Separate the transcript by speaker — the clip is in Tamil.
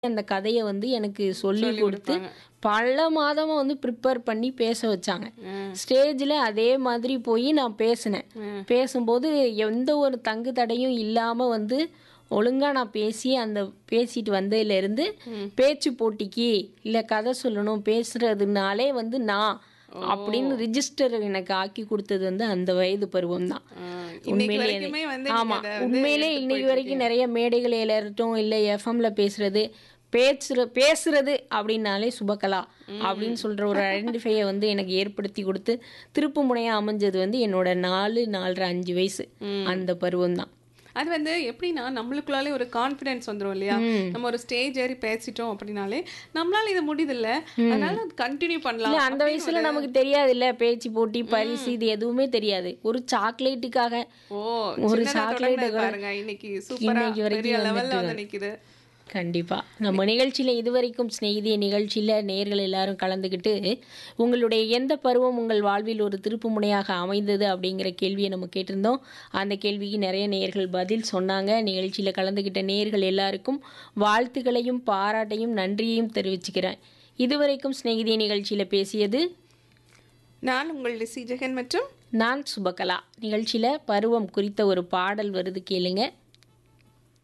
Speaker 1: அந்த கதைய வந்து எனக்கு சொல்லிக்
Speaker 2: சொல்லிக்
Speaker 1: குடுத்து,
Speaker 2: குடுப்பாங்க.
Speaker 1: பல மாதமா வந்து ப்ரிப்பேர் பண்ணி பேச வச்சாங்க.
Speaker 2: ம்.
Speaker 1: ஸ்டேஜ்ல அதே மாதிரி போயி நான் பேசினேன்.
Speaker 2: ம்.
Speaker 1: பேசும்போது எந்த ஒரு தங்கு தடையும் இல்லாம வந்து ஒழுங்கா நான் பேசி அந்த பேசிட்டு வந்ததுலேருந்து
Speaker 2: ம்.
Speaker 1: பேச்சு போட்டிக்கு இல்ல கதை சொல்லணும் பேசுறதுனாலே வந்து நான் அப்படின்னு ரிஜிஸ்டர் எனக்கு ஆக்கி கொடுத்தது வந்து அந்த வயது பருவம் தான்
Speaker 2: ஆ, இன்னைக்கு வரைக்குமே வந்து நீங்க
Speaker 1: ஆமா
Speaker 2: அத வந்து
Speaker 1: உண்மையிலே
Speaker 2: எடுத்துட்டு
Speaker 1: இன்னைக்கு
Speaker 2: போயிட்டு
Speaker 1: வரைக்கும் நிறைய மேடைகள் ஏறட்டும் இல்லை எஃப்எம்ல பேசுறது பேசுற பேசுறது அப்படின்னாலே சுபகலா அப்படின்னு சொல்ற ஒரு ஐடென்டிஃபையை வந்து எனக்கு ஏற்படுத்தி கொடுத்து திருப்பு முனையா அமைஞ்சது வந்து என்னோட நாலு நாலரை அஞ்சு வயசு அந்த பருவம் தான்
Speaker 2: அது வந்து எப்படின்னா நம்மளுக்குள்ளாலே ஒரு கான்ஃபிடன்ஸ் வந்துரும் இல்லையா நம்ம ஒரு ஸ்டேஜ் ஏறி பேசிட்டோம் அப்படின்னாலே நம்மளால இது முடியுதுல்ல அதனால கண்டினியூ பண்ணலாம்
Speaker 1: இல்ல அந்த வயசுல நமக்கு தெரியாது இல்ல பேச்சு போட்டி பரிசு இது எதுவுமே தெரியாது ஒரு சாக்லேட்டுக்காக
Speaker 2: ஓ
Speaker 1: ஒரு
Speaker 2: சின்னதா
Speaker 1: chocolate
Speaker 2: தொடங்குனது
Speaker 1: கூட
Speaker 2: பாருங்க இன்னைக்கு சூப்பரா
Speaker 1: இன்னைக்கு வரைக்கும்
Speaker 2: பெரிய லெவல்ல
Speaker 1: வந்துட்டு
Speaker 2: வந்து நிக்குது
Speaker 1: கண்டிப்பா நம்ம நிகழ்ச்சியில இதுவரைக்கும் சிநேகிதிய நிகழ்ச்சியில நேர்கள் எல்லாரும் கலந்துக்கிட்டு உங்களுடைய எந்த பருவம் உங்கள் வாழ்வில் ஒரு திருப்பு முனையாக அமைந்தது அப்படிங்கிற கேள்வியை நம்ம கேட்டிருந்தோம் அந்த கேள்விக்கு நிறைய நேர்கள் பதில் சொன்னாங்க நிகழ்ச்சியில கலந்துக்கிட்ட நேர்கள் எல்லாருக்கும் வாழ்த்துக்களையும் பாராட்டையும் நன்றியையும் தெரிவிச்சுக்கிறேன் இதுவரைக்கும் சிநேகிதிய நிகழ்ச்சியில பேசியது
Speaker 2: நான் உங்கள் லிசி ஜெகன் மற்றும்
Speaker 1: நான் சுபகலா நிகழ்ச்சியில பருவம் குறித்த ஒரு பாடல் வருது கேளுங்க